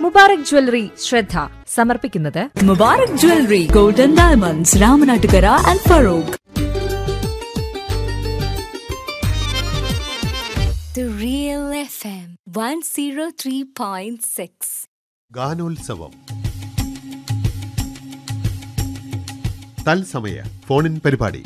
Mubarak jewellery ശ്രദ്ധ സമർപ്പിക്കുന്നത് Mubarak Jewelry, Golden Diamonds, Ramanatukara and Farouk. The Real FM 103.6. ഗാനോത്സവം തത്സമയ ഫോണിൻ പരിപാടി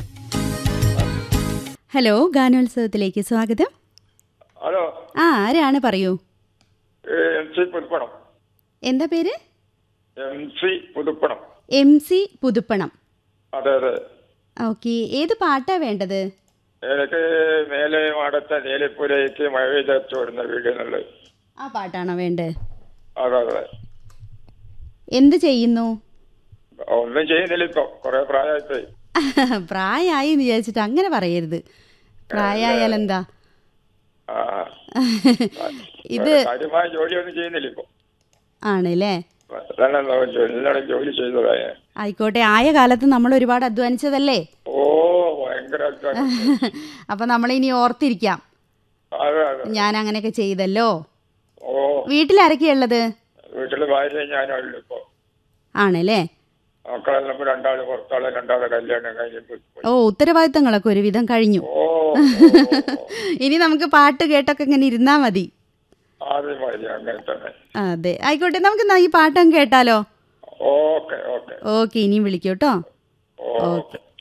ഹലോ ഗാനോത്സവത്തിലേക്ക് സ്വാഗതം ഹലോ ആ ആരാണ് പറയൂ എം സി പുതുപ്പണം എന്താ പേര് M C Puthuppanam M C Puthuppanam അതെ അതെ ഓക്കെ ഏത് പാട്ടാ വേണ്ടത് എനിക്ക് മേലെ മാടത്തെ നീലിപ്പുരയ്ക്ക് മഴ ചോടുന്ന വീട് എന്നുള്ളത് ആ പാട്ടാണോ വേണ്ടത് അതെ അതെ എന്ത് ചെയ്യുന്നു ഒന്നും ചെയ്യുന്നില്ല ഇപ്പൊ കുറെ പ്രായമായിപ്പോയി പ്രായമായി എന്ന് വിചാരിച്ചിട്ട് അങ്ങനെ പറയരുത് പ്രായമായാൽ എന്താ ആ ഇത് കാര്യമായ ജോലിയൊന്നും ചെയ്യുന്നില്ല ഇപ്പൊ ആണല്ലേ അതാണ് എല്ലാവരും ജോലി ചെയ്തതായ ആയിക്കോട്ടെ ആയ കാലത്ത് നമ്മൾ ഒരുപാട് അധ്വാനിച്ചതല്ലേ ഓ ഭയങ്കര അധ്വാനം. അപ്പം നമ്മളിനി ഓർത്തിരിക്കാം അതെ അതെ ഞാൻ അങ്ങനെയൊക്കെ ചെയ്തല്ലോ ഓ വീട്ടിലാരൊക്കെയുള്ളത് വീട്ടില് ഭാര്യ ഞാനേ ഉള്ളു ഇപ്പൊ ആണല്ലേ മക്കളെല്ലാം ഇപ്പൊ രണ്ടാള് പുറത്താളെ രണ്ടാളെ കല്യാണം കഴിഞ്ഞിട്ട് പോയി. ഓ ഉത്തരവാദിത്തങ്ങളൊക്കെ ഒരുവിധം കഴിഞ്ഞു ഓ ഇനി നമുക്ക് പാട്ട് കേട്ടൊക്കെ ഇങ്ങനെ ഇരുന്നാ മതി ആദ്യം മതി അങ്ങനെ തന്നെ അതെ ആയിക്കോട്ടെ നമുക്ക് എന്നാ ഈ പാട്ടങ്ങ് കേട്ടാലോ ഓക്കെ ഓക്കെ ഓക്കെ ഇനിയും വിളിക്കൂ കേട്ടോ ഓക്കെ